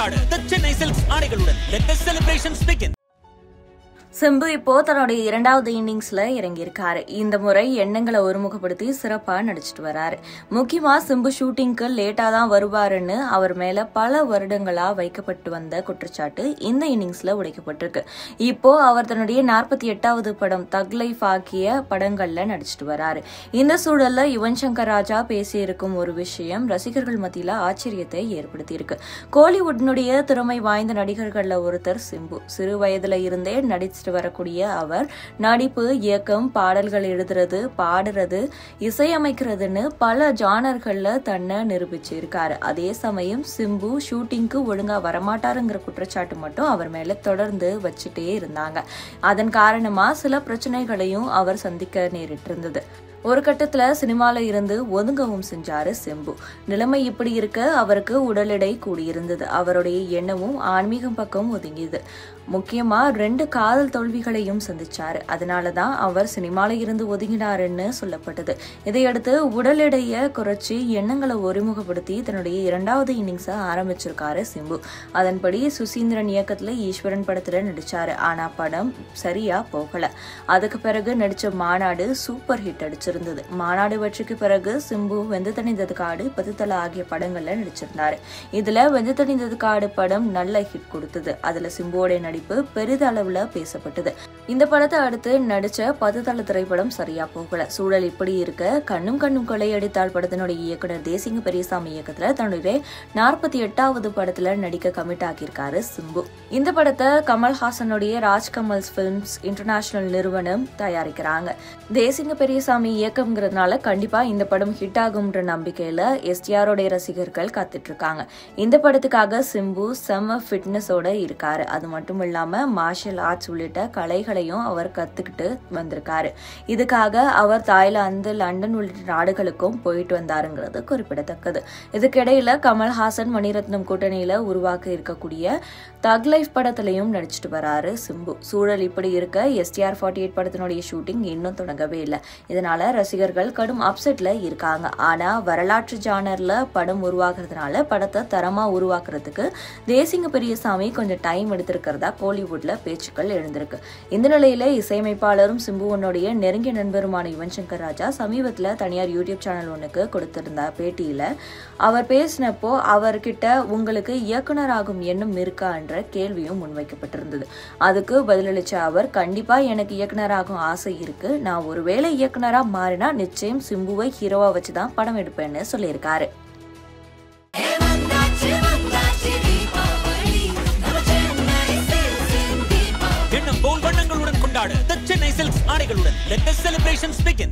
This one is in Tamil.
கொண்டாடு The சென்னை சில்க்ஸ் ஆடைகளுடன் let the celebrations begin Simbu இப்போ தன்னுடைய இரண்டாவது இன்னிங்ஸ்ல இறங்கியிருக்காரு இந்த முறை எண்ணங்களை ஒருமுகப்படுத்தி சிறப்பா நடிச்சிட்டு வராரு முக்கியமா சிம்பு ஷூட்டிங்க்கு லேட்டா தான் வருவாருன்னு அவர் மேல பல வருடங்களா வைக்கப்பட்டு வந்த குற்றச்சாட்டு இந்த இன்னிங்ஸ்ல உடைக்கப்பட்டிருக்கு இப்போ அவர் தன்னுடைய நாற்பத்தி எட்டாவது படம் தக் லைஃப் ஆகிய படங்கள்ல நடிச்சிட்டு வராரு இந்த சூழல்ல யுவன் சங்கர் ராஜா பேசியிருக்கும் ஒரு விஷயம் ரசிகர்கள் மத்தியில ஆச்சரியத்தை ஏற்படுத்தியிருக்கு கோலிவுட்னுடைய திறமை வாய்ந்த நடிகர்கள்ல ஒருத்தர் சிம்பு சிறு வயதுல இருந்தே நடிச்சிட்டு வரக்கூடிய அவர் நடிப்பு இயக்கம் பாடல்கள் எழுதுறது பாடுறது இசையமைக்கிறதுன்னு பல ஜானர்கள்ல தன்னை நிரூபிச்சிருக்காரு அதே சமயம் சிம்பு ஷூட்டிங்க்கு ஒழுங்கா வரமாட்டாருங்கிற குற்றச்சாட்டு மட்டும் அவர் மேல தொடர்ந்து வச்சுட்டே இருந்தாங்க அதன் காரணமா சில பிரச்சனைகளையும் அவர் சந்திக்க நேரிட்டு இருந்தது ஒரு கட்டத்துல சினிமால இருந்து ஒதுங்கவும் செஞ்சாரு சிம்பு நிலைமை இப்படி இருக்க அவருக்கு உடல் எடை கூடியிருந்தது அவருடைய எண்ணமும் ஆன்மீகம் பக்கம் ஒதுங்கியது முக்கியமா ரெண்டு காதல் தோல்விகளையும் சந்திச்சாரு அதனாலதான் அவர் சினிமால இருந்து ஒதுங்கினாருன்னு சொல்லப்பட்டது இதையடுத்து உடல் எடையை குறைச்சி எண்ணங்களை ஒருமுகப்படுத்தி தன்னுடைய இரண்டாவது இன்னிங்ஸை ஆரம்பிச்சிருக்காரு சிம்பு அதன்படி சுசீந்திரன் இயக்கத்துல ஈஸ்வரன் படத்துல நடிச்சாரு ஆனா படம் சரியா போகல அதுக்கு பிறகு நடிச்ச மாநாடு சூப்பர் ஹிட் அடிச்சிருந்தது மாநாடு வெற்றிக்கு பிறகு சிம்பு வெந்து தணிந்தது காடு பத்துத்தல ஆகிய படங்கள்ல நடிச்சிருந்தாரு இதுல வெந்து தணிந்தது காடு படம் நல்ல ஹிட் கொடுத்தது அதுல சிம்புவோட நடிப்பு பெரிதளவுல பேசப்பட்டது இந்த படத்தை அடுத்து நடிச்ச பத்துத்தல திரைப்படம் சரியா போகல சூழல் இப்படி இருக்க கண்ணும் கண்ணும் கொள்ளையடித்தாள் படத்தினுடைய இயக்குனர் தேசிங்க பெரியசாமி இயக்கத்துல தன்னுடைய நாற்பத்தி எட்டாவது படத்துல நடிக்க கமிட் ஆகியிருக்காரு சிம்பு இந்த படத்தை கமல்ஹாசனுடைய ராஜ்கமல்ஸ் பிலிம்ஸ் இன்டர்நேஷனல் நிறுவனம் தயாரிக்கிறாங்க தேசிங்க பெரியசாமி இயக்கம்ங்கிறதுனால கண்டிப்பா இந்த படம் ஹிட் ஆகும்ன்ற நம்பிக்கையில எஸ்டிஆரோடைய ரசிகர்கள் காத்துட்டு இருக்காங்க இந்த படத்துக்காக சிம்பு செம ஃபிட்னஸோட இருக்காரு அது மட்டும் இல்லாம மார்ஷல் ஆர்ட்ஸ் உள்ளிட்ட கலைகளையும் அவர் கத்துக்கிட்டு வந்திருக்காரு இதுக்காக அவர் தாய்லாந்து லண்டன் உள்ளிட்ட நாடுகளுக்கும் போயிட்டு வந்தாருங்கிறது குறிப்பிடத்தக்கது இதுக்கிடையில கமல்ஹாசன் மணிரத்னம் கூட்டணியில உருவாக்க இருக்கக்கூடிய தக் லைஃப் படத்திலையும் நடிச்சிட்டு வராரு சிம்பு சூழல் இப்படி இருக்க எஸ்டிஆர் ஃபார்ட்டி எயிட் படத்தினுடைய ஷூட்டிங் இன்னும் தொடங்கவே இல்லை இதனால ரசிகர்கள் கடும் அப்செட்ல இருக்காங்க ஆனா வரலாற்று ஜானர்ல படம் உருவாக்குறதுனால படத்தை தரமா உருவாக்குறதுக்கு தேசிங்க பெரியசாமி கொஞ்சம் டைம் எடுத்திருக்கிறதா கோலிவுட்ல பேச்சுக்கள் எழுந்திருக்கு இந்த நிலையில இசையமைப்பாளரும் சிம்புவனுடைய நெருங்கிய நண்பருமான யுவன் சங்கர் ராஜா சமீபத்துல தனியார் யூடியூப் சேனல் ஒன்றுக்கு கொடுத்திருந்த பேட்டியில அவர் பேசினப்போ அவர்கிட்ட உங்களுக்கு இயக்குனராகும் எண்ணம் இருக்கா என்ற கேள்வியும் முன்வைக்கப்பட்டிருந்தது அதுக்கு பதிலளிச்ச அவர் கண்டிப்பா எனக்கு இயக்குனராகும் ஆசை இருக்கு நான் ஒருவேளை இயக்குனரா மாறினா நிச்சயம் சிம்புவை ஹீரோவா வச்சுதான் படம் எடுப்பேன்னு சொல்லியிருக்காரு எண்ணம் போல் வண்ணங்களுடன் கொண்டாடு The சென்னை சில்க்ஸ் ஆடைகளுடன் let the celebrations begin